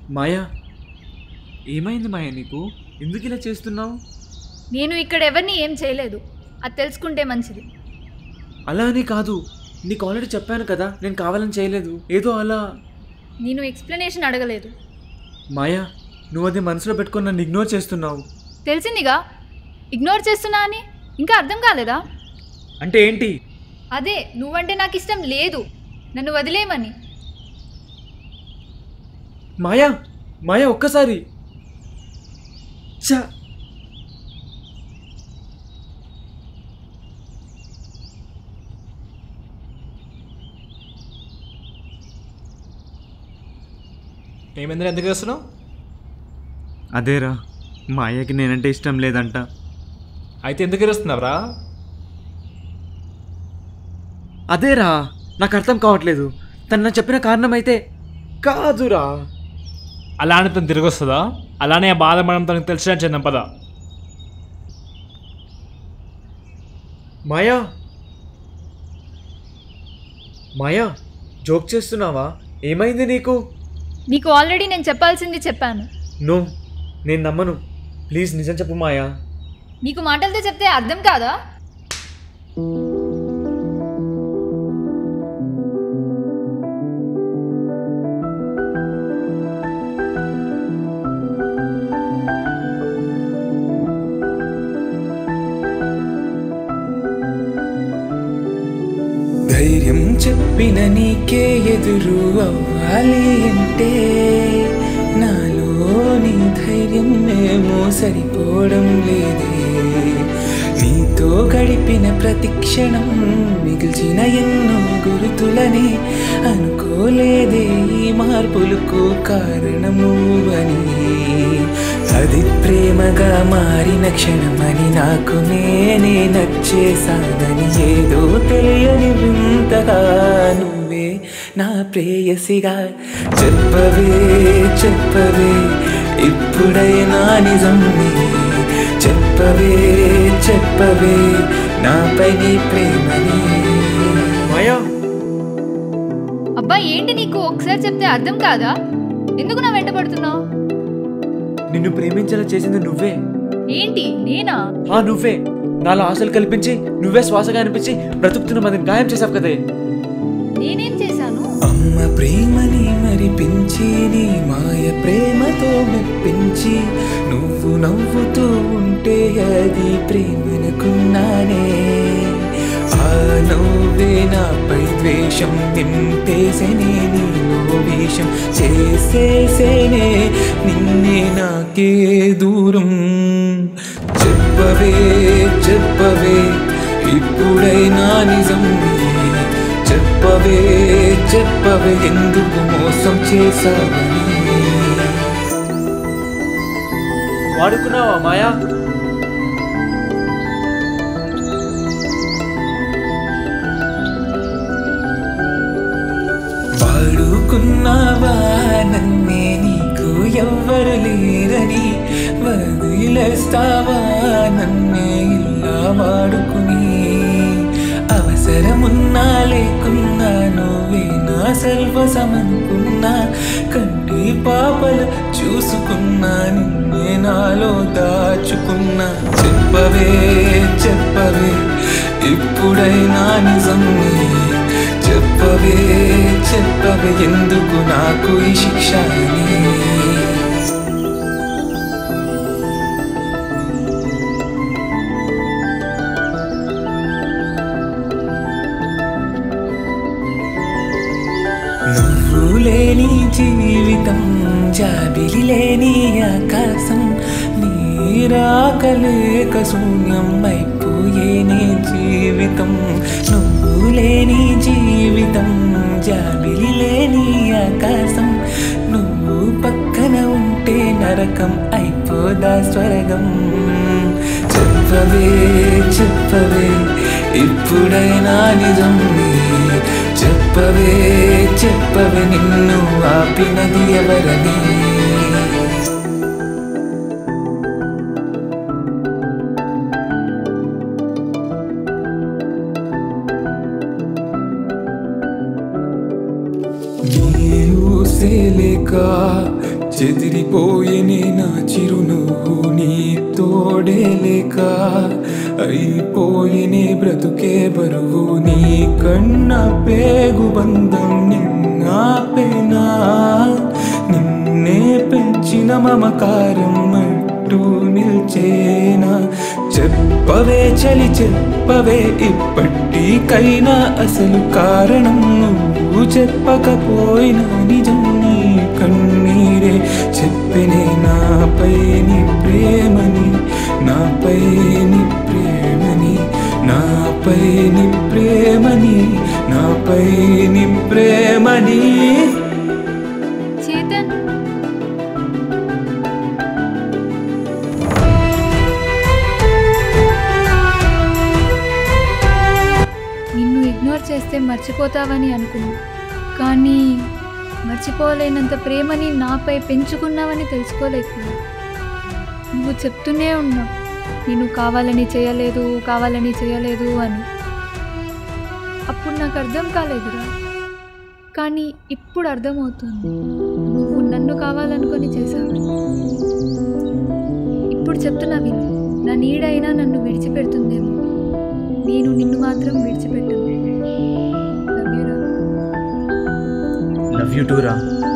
మాయా ఏమైంది మాయా నీకు ఎందుకు ఇలా చేస్తున్నావు నేను ఇక్కడ ఎవరిని ఏం చేయలేదు అది తెలుసుకుంటే మంచిది అలా అని కాదు నీకు ఆల్రెడీ చెప్పాను కదా నేను కావాలని చేయలేదు ఏదో అలా నేను ఎక్స్ప్లెనేషన్ అడగలేదు మాయా నువ్వు అది మనసులో పెట్టుకొని నన్ను ఇగ్నోర్ చేస్తున్నావు తెలిసిందిగా ఇగ్నోర్ చేస్తున్నా అని ఇంకా అర్థం కాలేదా అంటే ఏంటి అదే నువ్వంటే నాకు ఇష్టం లేదు నన్ను వదిలేయమని మాయా మాయా ఒక్కసారి చా ఏమైందని ఎందుకు వేస్తున్నావు అదేరా మాయకి నేనంటే ఇష్టం లేదంట అయితే ఎందుకు ఎరుస్తున్నావురా అదేరా నాకు అర్థం కావట్లేదు తను నాకు చెప్పిన కారణం అయితే కాదురా అలానే తను తిరిగి వస్తుందా అలానే ఆ బాధ మనం తనకు తెలిసిన చెందాం పద మాయా మాయా జోక్ చేస్తున్నావా ఏమైంది నీకు నీకు ఆల్రెడీ నేను చెప్పాల్సింది చెప్పాను నో నేను నమ్మను ప్లీజ్ నిజం చెప్పు మాయా నీకు మాటలతో చెప్తే అర్థం కాదా ధైర్యం చెప్పిన నీకే ఎదురు అవ్వాలి అంటే నాలోని ధైర్యం ఏమో సరిపోవడం లేదే నీతో గడిపిన ప్రతి క్షణం మిగిల్చిన ఎన్నో గురుతులని అనుకోలేదే ఈ మార్పులకు కారణము అని అది ప్రేమగా మారిన క్షణమని నాకు నేనే నచ్చేసానని ఏదో తెలియని వింతగా నువ్వే నా ప్రేయసిగా చెప్పవే చెప్పవే ఇప్పుడైనా నిజం నీ చెప్పవే చెప్పవే నాపై నీ ప్రేమని మాయా అబ్బా ఏంటి నీకు ఒకసారి చెప్తే అర్థం కాదా ఎందుకు నా వెంట పడుతున్నావు నిన్ను ప్రేమించేలా చేసింది నువ్వే ఏంటి నేనా ఆ నువ్వే నాలో ఆశలు కల్పించి నువ్వే శ్వాసగా అనిపించి బ్రతుకుతున్న మందిని గాయం చేసావు కదే నేనేం చేశాను అమ్మ ప్రేమని మరిపించి నీ మాయ ప్రేమతో మెప్పించి నువ్వు నవ్వుతూ ఉంటే అది ప్రేమనుకున్నానే ఆ నవ్వే నాపై ద్వేషం నింపేసేనే నీలో వేషం చేసేసేనే నిన్నే నాకే దూరం చెప్పవే చెప్పవే ఇప్పుడైనా నిజం నీ చెప్పవే చెప్పవే ఎందుకు మోసం చేశావని వాడుకున్నావా మాయా వాడుకున్నావా నన్నే నీకు ఎవ్వరు లేరని వదిలేస్తావా నన్నే ఇలా వాడుకుని అవసరమున్నా లేకున్నా నువ్వే నా సర్వసమనుకున్నా కంటి పాపలు చూసుకున్నా నిన్నే నాలో దాచుకున్నా చెప్పవే చెప్పవే ఇప్పుడైనా నిజం నీ చెప్పవే చెప్పవే ఎందుకు నాకు ఈ శిక్ష అని నువ్వు లేని జీవితం జాబిలి లేని ఆకాశం నీరాకలేక శూన్యం అయిపోయేనే జీవితం నువ్వు లేని జీవితం జాబిలి లేని ఆకాశం నువ్వు పక్కన ఉంటే నరకం అయిపోదా స్వర్గం చెప్పవే చెప్పవే ఇప్పుడైనా నిజం నీ చెప్పవే చెప్పవే నిన్ను ఆపినది ఎవరని నీరు సేలేక చెదిరిపోయేనే నా చిరునవ్వు నీ తోడే లేక అయిపోయేనే బ్రతుకే బరువు నీ కన్న పేగు బంధం నిన్నాపేనా నిన్నే పెంచిన మమకారం అంటూ నిల్చేనా చెప్పవే చలి చెప్పవే ఇప్పటికైనా అసలు కారణం నువ్వు చెప్పకపోయినా నిజం నీ కన్నీరే చెప్పినే నాపై నీ ప్రేమని నాపై నీ ప్రేమని నాపై నీ ప్రేమని నాపై నీ ప్రేమని చేతన్ నిన్ను ఇగ్నోర్ చేస్తే మర్చిపోతావని అనుకున్నా కానీ మర్చిపోలేనంత ప్రేమని నాపై పెంచుకున్నావని తెలుసుకోలేకపోయా నువ్వు చెప్తూనే ఉన్నావు నేను కావాలని చేయలేదు కావాలని చేయలేదు అని అప్పుడు నాకు అర్థం కాలేదురా కానీ ఇప్పుడు అర్థమవుతుంది నువ్వు నన్ను కావాలనుకొని చేశావు ఇప్పుడు చెప్తున్నా విను నా నీడైనా నన్ను విడిచిపెడుతుందేమో నేను నిన్ను మాత్రం విడిచిపెట్టను Love you రా. లవ్ యూ టూ రా